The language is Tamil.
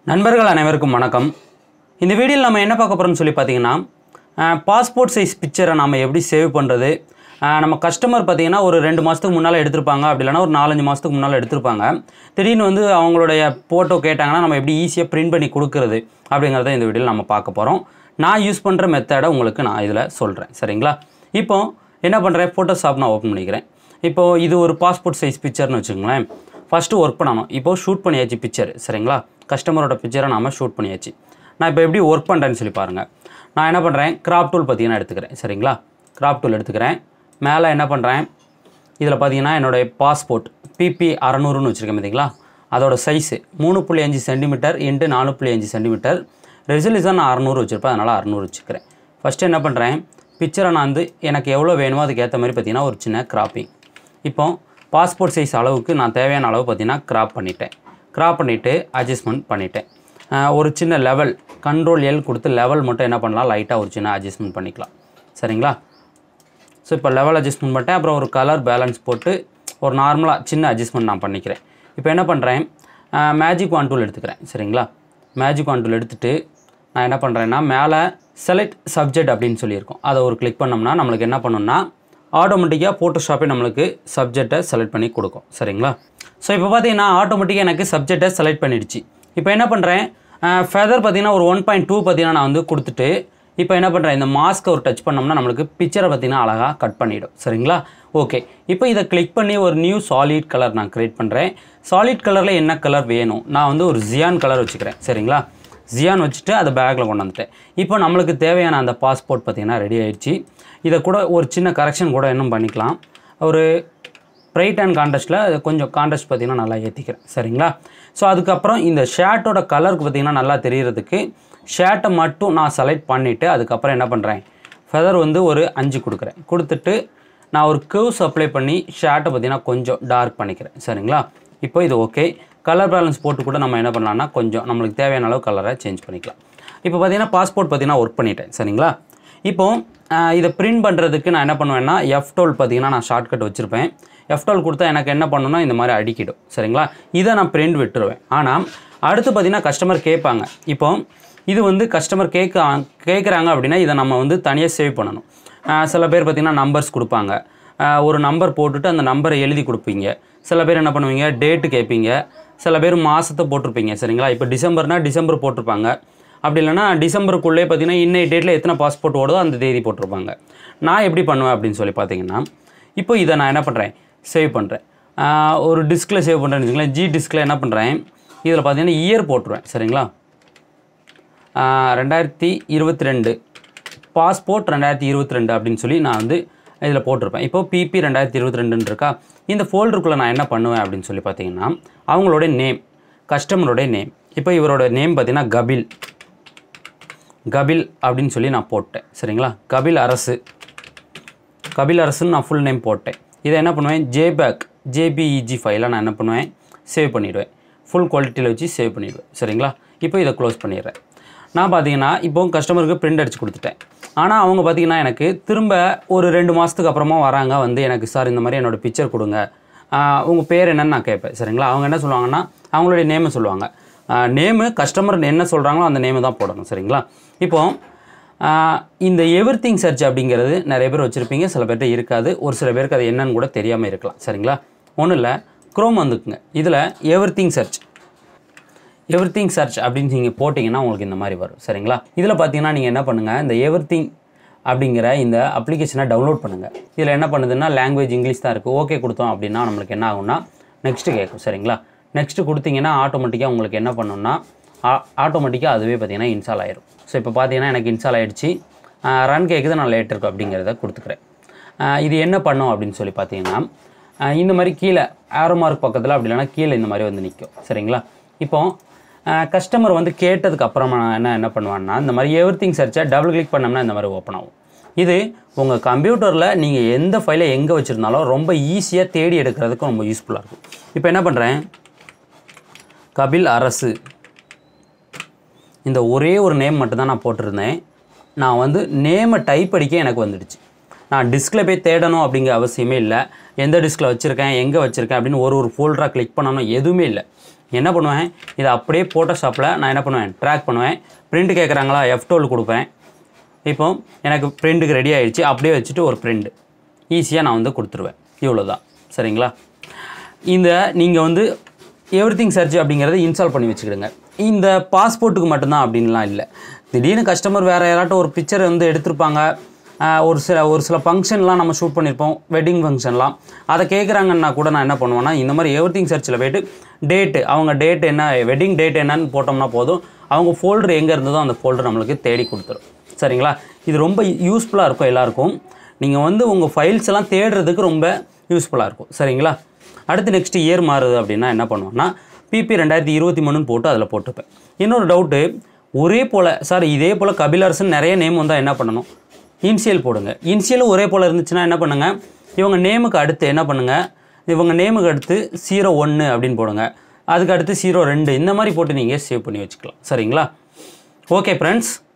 நண்பர்கள் அனைவருக்கும் வணக்கம் இந்த வீடியோவில் நம்ம என்ன பார்க்க போகிறோம்னு சொல்லி பார்த்தீங்கன்னா பாஸ்போர்ட் சைஸ் பிக்சரை நம்ம எப்படி சேவ் பண்ணுறது நம்ம கஸ்டமர் பார்த்தீங்கன்னா ஒரு ரெண்டு மாதத்துக்கு முன்னால் எடுத்திருப்பாங்க அப்படி இல்லைன்னா ஒரு நாலஞ்சு மாதத்துக்கு முன்னால் எடுத்திருப்பாங்க திடீர்னு வந்து அவங்களுடைய ஃபோட்டோ கேட்டாங்கன்னா நம்ம எப்படி ஈஸியாக பிரிண்ட் பண்ணி கொடுக்குறது அப்படிங்கிறத இந்த வீடியோவில் நம்ம பார்க்க போகிறோம் நான் யூஸ் பண்ணுற மெத்தடை உங்களுக்கு நான் இதில் சொல்கிறேன் சரிங்களா இப்போ என்ன பண்ணுறேன் ஃபோட்டோஷாப் நான் ஓப்பன் பண்ணிக்கிறேன் இப்போது இது ஒரு பாஸ்போர்ட் சைஸ் பிக்சர்னு வச்சுக்கோங்களேன் ஃபஸ்ட்டு ஒர்க் பண்ணணும் இப்போ ஷூட் பண்ணியாச்சு பிக்சர் சரிங்களா கஸ்டமரோட பிக்சரை நாம ஷூட் பண்ணியாச்சு நான் இப்போ எப்படி ஒர்க் பண்ணுறேன்னு சொல்லி பாருங்கள் நான் என்ன பண்ணுறேன் கிராப் டூல் பார்த்தீங்கன்னா எடுத்துக்கிறேன் சரிங்களா கிராப் டூல் எடுத்துக்கிறேன் மேலே என்ன பண்ணுறேன் இதில் பார்த்தீங்கன்னா என்னுடைய பாஸ்போர்ட் பிபி அறநூறுன்னு வச்சுருக்கேன் பார்த்தீங்களா அதோட சைஸு மூணு புள்ளி அஞ்சு சென்டிமீட்டர் இன்ட்டு நாலு புள்ளி அஞ்சு சென்டிமீட்டர் ரெசல்யூஷன் நான் அறநூறு வச்சுருப்பேன் அதனால் அறநூறு வச்சுக்கிறேன் ஃபஸ்ட்டு என்ன பண்ணுறேன் பிக்சரை நான் வந்து எனக்கு எவ்வளோ வேணுமோ அதுக்கு ஏற்ற மாதிரி பார்த்தீங்கன்னா ஒரு சின்ன கிராப்பிங் இப்போ பாஸ்போர்ட் சைஸ் அளவுக்கு நான் தேவையான அளவு பார்த்தீங்கன்னா கிராப் பண்ணிட்டேன் கிராப் பண்ணிவிட்டு அட்ஜஸ்ட்மெண்ட் பண்ணிட்டேன் ஆஹ் ஒரு சின்ன லெவல் கண்ட்ரோல் எல் கொடுத்து லெவல் மட்டும் என்ன பண்ணலாம் லைட்டாக ஒரு சின்ன அட்ஜஸ்ட்மெண்ட் பண்ணிக்கலாம் சரிங்களா ஸோ இப்போ லெவல் அட்ஜஸ்ட்மெண்ட் பண்ணிட்டேன் அப்புறம் ஒரு கலர் பேலன்ஸ் போட்டு ஒரு நார்மலாக சின்ன அட்ஜஸ்ட்மெண்ட் நான் பண்ணிக்கிறேன் இப்போ என்ன பண்ணுறேன் மேஜிக் ஒன் டூல் எடுத்துக்கிறேன் சரிங்களா மேஜிக் ஒன் டூல் எடுத்துகிட்டு நான் என்ன பண்ணுறேன்னா மேலே செலக்ட் சப்ஜெக்ட் அப்படின்னு சொல்லியிருக்கோம் அதை ஒரு கிளிக் பண்ணோம்னா நம்மளுக்கு என்ன பண்ணணும்னா ஆட்டோமேட்டிக்காக ஃபோட்டோஷாப்பே நம்மளுக்கு சப்ஜெக்டை செலக்ட் பண்ணி கொடுக்கும் சரிங்களா ஸோ இப்போ பார்த்தீங்கன்னா ஆட்டோமேட்டிக்காக எனக்கு சப்ஜெக்டை செலக்ட் பண்ணிடுச்சு இப்போ என்ன பண்ணுறேன் ஃபெதர் பார்த்தீங்கன்னா ஒரு ஒன் பாயிண்ட் டூ பார்த்தீங்கன்னா நான் வந்து கொடுத்துட்டு இப்போ என்ன பண்ணுறேன் இந்த மாஸ்க்கை ஒரு டச் பண்ணோம்னா நம்மளுக்கு பிக்சரை பார்த்தீங்கன்னா அழகாக கட் பண்ணிடும் சரிங்களா ஓகே இப்போ இதை கிளிக் பண்ணி ஒரு நியூ சாலிட் கலர் நான் க்ரியேட் பண்ணுறேன் சாலிட் கலரில் என்ன கலர் வேணும் நான் வந்து ஒரு ஜியான் கலர் வச்சுக்கிறேன் சரிங்களா ஜியான் வச்சுட்டு அதை பேக்கில் கொண்டு வந்துட்டேன் இப்போ நம்மளுக்கு தேவையான அந்த பாஸ்போர்ட் பார்த்தீங்கன்னா ரெடி ஆயிடுச்சு இதை கூட ஒரு சின்ன கரெக்ஷன் கூட இன்னும் பண்ணிக்கலாம் ஒரு ப்ரைட் அண்ட் கான்ட்ராஸ்ட்டில் கொஞ்சம் கான்ட்ராஸ்ட் பார்த்தீங்கன்னா நல்லா ஏற்றிக்கிறேன் சரிங்களா ஸோ அதுக்கப்புறம் இந்த ஷர்ட்டோட கலருக்கு பார்த்தீங்கன்னா நல்லா தெரியறதுக்கு ஷர்ட்டை மட்டும் நான் செலக்ட் பண்ணிவிட்டு அதுக்கப்புறம் என்ன பண்ணுறேன் ஃபெதர் வந்து ஒரு அஞ்சு கொடுக்குறேன் கொடுத்துட்டு நான் ஒரு கர்வ்ஸ் அப்ளை பண்ணி ஷர்ட்டை பார்த்தீங்கன்னா கொஞ்சம் டார்க் பண்ணிக்கிறேன் சரிங்களா இப்போ இது ஓகே கலர் பேலன்ஸ் போட்டு கூட நம்ம என்ன பண்ணலாம்னா கொஞ்சம் நம்மளுக்கு தேவையான அளவு கலரை சேஞ்ச் பண்ணிக்கலாம் இப்போ பார்த்தீங்கன்னா பாஸ்போர்ட் பார்த்தீங்கன்னா ஒர்க் பண்ணிட்டேன் சரிங்களா இப்போ ஆஹ், இதை பிரிண்ட் பண்ணுறதுக்கு நான் என்ன பண்ணுவேன்னா எஃப் டுவெல் பார்த்தீங்கன்னா நான் ஷார்ட்கட் வச்சுருப்பேன் எஃப் டுவெல் கொடுத்தா எனக்கு என்ன பண்ணணும்னா இந்த மாதிரி அடிக்கிடும் சரிங்களா இதை நான் பிரிண்ட் விட்டுருவேன் ஆனால் அடுத்து பார்த்தீங்கன்னா கஸ்டமர் கேட்பாங்க இப்போ இது வந்து கஸ்டமர் கேட்க கேட்குறாங்க அப்படின்னா இதை நம்ம வந்து தனியாக சேவ் பண்ணணும் ஆஹ், சில பேர் பார்த்திங்கன்னா நம்பர்ஸ் கொடுப்பாங்க ஆஹ், ஒரு நம்பர் போட்டுட்டு அந்த நம்பரை எழுதி கொடுப்பீங்க சில பேர் என்ன பண்ணுவீங்க டேட்டு கேட்பீங்க சில பேர் மாதத்தை போட்டிருப்பீங்க சரிங்களா இப்போ டிசம்பர்னால் டிசம்பர் போட்டிருப்பாங்க அப்படி இல்லைன்னா டிசம்பருக்குள்ளே பார்த்தீங்கன்னா இன்னைய டேட்டில் எத்தனை பாஸ்போர்ட் ஓடுதோ அந்த தேதி போட்டிருப்பாங்க நான் எப்படி பண்ணுவேன் அப்படின்னு சொல்லி பார்த்தீங்கன்னா இப்போ இதை நான் என்ன பண்ணுறேன் சேவ் பண்ணுறேன் ஒரு டிஸ்கில் சேவ் பண்ணுறேன்னு வச்சுங்களேன் ஜி டிஸ்கில் என்ன பண்ணுறேன் இதில் பார்த்தீங்கன்னா இயர் போட்டுருவேன் சரிங்களா ஆஹ் ரெண்டாயிரத்தி இருபத்தி ரெண்டு பாஸ்போர்ட் ரெண்டாயிரத்தி இருபத்தி ரெண்டு அப்படின்னு சொல்லி நான் வந்து இதில் போட்டிருப்பேன் இப்போ பிபி ரெண்டாயிரத்தி இருபத்தி ரெண்டுன்னு இருக்கா இந்த ஃபோல்டருக்குள்ளே நான் என்ன பண்ணுவேன் அப்படின்னு சொல்லி பார்த்தீங்கன்னா அவங்களோட நேம் கஸ்டமரோட நேம் இப்போ இவரோட நேம் பார்த்தீங்கன்னா கபில் கபில் அப்படின்னு சொல்லி நான் போட்டேன் சரிங்களா கபில் அரசு கபில் அரசுன்னு நான் ஃபுல் நேம் போட்டேன் இதை என்ன பண்ணுவேன் ஜேபேக் ஜேபிஇஜி ஃபைலை நான் என்ன பண்ணுவேன் சேவ் பண்ணிடுவேன் ஃபுல் குவாலிட்டியில் வச்சு சேவ் பண்ணிடுவேன் சரிங்களா இப்போ இதை க்ளோஸ் பண்ணிடுறேன் நான் பார்த்தீங்கன்னா இப்போ கஸ்டமருக்கு பிரிண்ட் அடிச்சு கொடுத்துட்டேன் ஆனால் அவங்க பார்த்தீங்கன்னா எனக்கு திரும்ப ஒரு ரெண்டு மாதத்துக்கு அப்புறமா வராங்க வந்து எனக்கு சார் இந்த மாதிரி என்னோடய பிக்சர் கொடுங்க உங்கள் பேர் என்னன்னு நான் கேட்பேன் சரிங்களா அவங்க என்ன சொல்லுவாங்கன்னா அவங்களுடைய நேமை சொல்லுவாங்க நேமு கஸ்டமர் என்ன சொல்கிறாங்களோ அந்த நேமு தான் போடணும் சரிங்களா இப்போ ஆஹ் இந்த எவ்ரி திங் சர்ச் அப்படிங்கிறது நிறைய பேர் வச்சுருப்பீங்க சில பேர்கிட்ட இருக்காது ஒரு சில பேருக்கு அது என்னன்னு கூட தெரியாமல் இருக்கலாம் சரிங்களா ஒன்றும் இல்லை க்ரோம் வந்துக்குங்க இதில் everything search everything search அப்படின்னு நீங்கள் போட்டிங்கன்னா உங்களுக்கு இந்த மாதிரி வரும் சரிங்களா இதில் பார்த்தீங்கன்னா நீங்கள் என்ன பண்ணுங்கள் இந்த எவ்ரி திங் அப்படிங்கிற இந்த அப்ளிகேஷனை டவுன்லோட் பண்ணுங்கள் இதில் என்ன பண்ணுதுன்னா லாங்குவேஜ் இங்கிலீஷ் தான் இருக்குது ஓகே கொடுத்தோம் அப்படின்னா நம்மளுக்கு என்ன ஆகும்னா நெக்ஸ்ட்டு கேட்கும் சரிங்களா நெக்ஸ்ட்டு கொடுத்தீங்கன்னா ஆட்டோமேட்டிக்காக உங்களுக்கு என்ன பண்ணணும்னா ஆட்டோமேட்டிக்காக அதுவே பார்த்தீங்கன்னா இன்ஸ்டால் ஆயிரும் ஸோ இப்போ பார்த்தீங்கன்னா எனக்கு இன்ஸ்டால் ஆயிடுச்சு ரன் கேட்குது நான் லேட் இருக்கு அப்படிங்கிறத கொடுத்துக்கிறேன் ஆஹ் இது என்ன பண்ணும் அப்படின்னு சொல்லி பார்த்தீங்கன்னா ஆஹ் இந்த மாதிரி கீழே ஆரோ மார்க் பக்கத்தில் அப்படி இல்லைன்னா கீழே இந்த மாதிரி வந்து நிற்கும் சரிங்களா இப்போ கஸ்டமர் வந்து கேட்டதுக்கு அப்புறமா நான் என்ன என்ன பண்ணுவேன்னா இந்த மாதிரி எவ்ரி திங் சர்ச்சை டபுள் கிளிக் பண்ணோம்னா இந்த மாதிரி ஓப்பன் ஆகும் இது உங்கள் கம்ப்யூட்டரில் நீங்கள் எந்த ஃபைலை எங்கே வச்சுருந்தாலும் ரொம்ப ஈஸியாக தேடி எடுக்கிறதுக்கு ரொம்ப யூஸ்ஃபுல்லாக இருக்கும் இப்போ என்ன பண்ணுறேன் கபில் அரசு இந்த ஒரே ஒரு நேம் மட்டும்தான் நான் போட்டிருந்தேன் நான் வந்து நேமை டைப் அடிக்க எனக்கு வந்துடுச்சு நான் டிஸ்கில் போய் தேடணும் அப்படிங்கிற அவசியமே இல்லை எந்த டிஸ்கில் வச்சுருக்கேன் எங்கே வச்சுருக்கேன் அப்படின்னு ஒரு ஒரு ஃபோல்டராக கிளிக் பண்ணணும் எதுவுமே இல்லை என்ன பண்ணுவேன் இதை அப்படியே ஃபோட்டோஷாப்பில் நான் என்ன பண்ணுவேன் ட்ராக் பண்ணுவேன் பிரிண்ட் கேட்குறாங்களா எஃப் டுவெல் கொடுப்பேன் இப்போ எனக்கு பிரிண்ட்டுக்கு ரெடி ஆயிடுச்சு அப்படியே வச்சுட்டு ஒரு பிரிண்ட் ஈஸியாக நான் வந்து கொடுத்துருவேன் இவ்வளோ தான் சரிங்களா இந்த நீங்கள் வந்து எவ்ரிதிங் சர்ச் அப்படிங்கிறத இன்ஸ்டால் பண்ணி வச்சுக்கிடுங்க இந்த பாஸ்போர்ட்டுக்கு மட்டும்தான் அப்படின்லாம் இல்லை திடீர்னு கஸ்டமர் வேறு யாராட்டும் ஒரு பிக்சர் வந்து எடுத்திருப்பாங்க ஆஹ் ஒரு சில ஒரு சில ஃபங்க்ஷன்லாம் நம்ம ஷூட் பண்ணியிருப்போம் வெட்டிங் ஃபங்க்ஷன்லாம் அதை கேட்குறாங்கன்னா கூட நான் என்ன பண்ணுவேன்னா இந்த மாதிரி எவ்ரிதிங் சர்ச்சில் போயிட்டு டேட்டு அவங்க டேட் என்ன வெட்டிங் டேட் என்னன்னு போட்டோம்னா போதும் அவங்க ஃபோல்டர் எங்கே இருந்ததோ அந்த ஃபோல்டர் நம்மளுக்கு தேடி கொடுத்துரும் சரிங்களா இது ரொம்ப யூஸ்ஃபுல்லாக இருக்கும் எல்லாருக்கும் நீங்கள் வந்து உங்கள் ஃபைல்ஸ் எல்லாம் தேடுறதுக்கு ரொம்ப யூஸ்ஃபுல்லாக இருக்கும் சரிங்களா அடுத்து நெக்ஸ்ட் இயர் மாறுது அப்படின்னா என்ன பண்ணுவோம்னா பிபி ரெண்டாயிரத்தி இருபத்தி மூணுன்னு போட்டு அதில் போட்டுப்பேன் இன்னொரு டவுட்டு ஒரே போல் சார் இதே போல் கபிலரசன் நிறைய நேம் வந்தால் என்ன பண்ணணும் இன்சியல் போடுங்க இன்சியலும் ஒரே போல் இருந்துச்சுன்னா என்ன பண்ணுங்கள் இவங்க நேமுக்கு அடுத்து என்ன பண்ணுங்கள் இவங்க நேமுக்கு அடுத்து ஜீரோ ஒன்று அப்படின்னு போடுங்க அதுக்கு அடுத்து ஜீரோ ரெண்டு இந்த மாதிரி போட்டு நீங்கள் சேவ் பண்ணி வச்சுக்கலாம் சரிங்களா ஓகே ஃப்ரெண்ட்ஸ்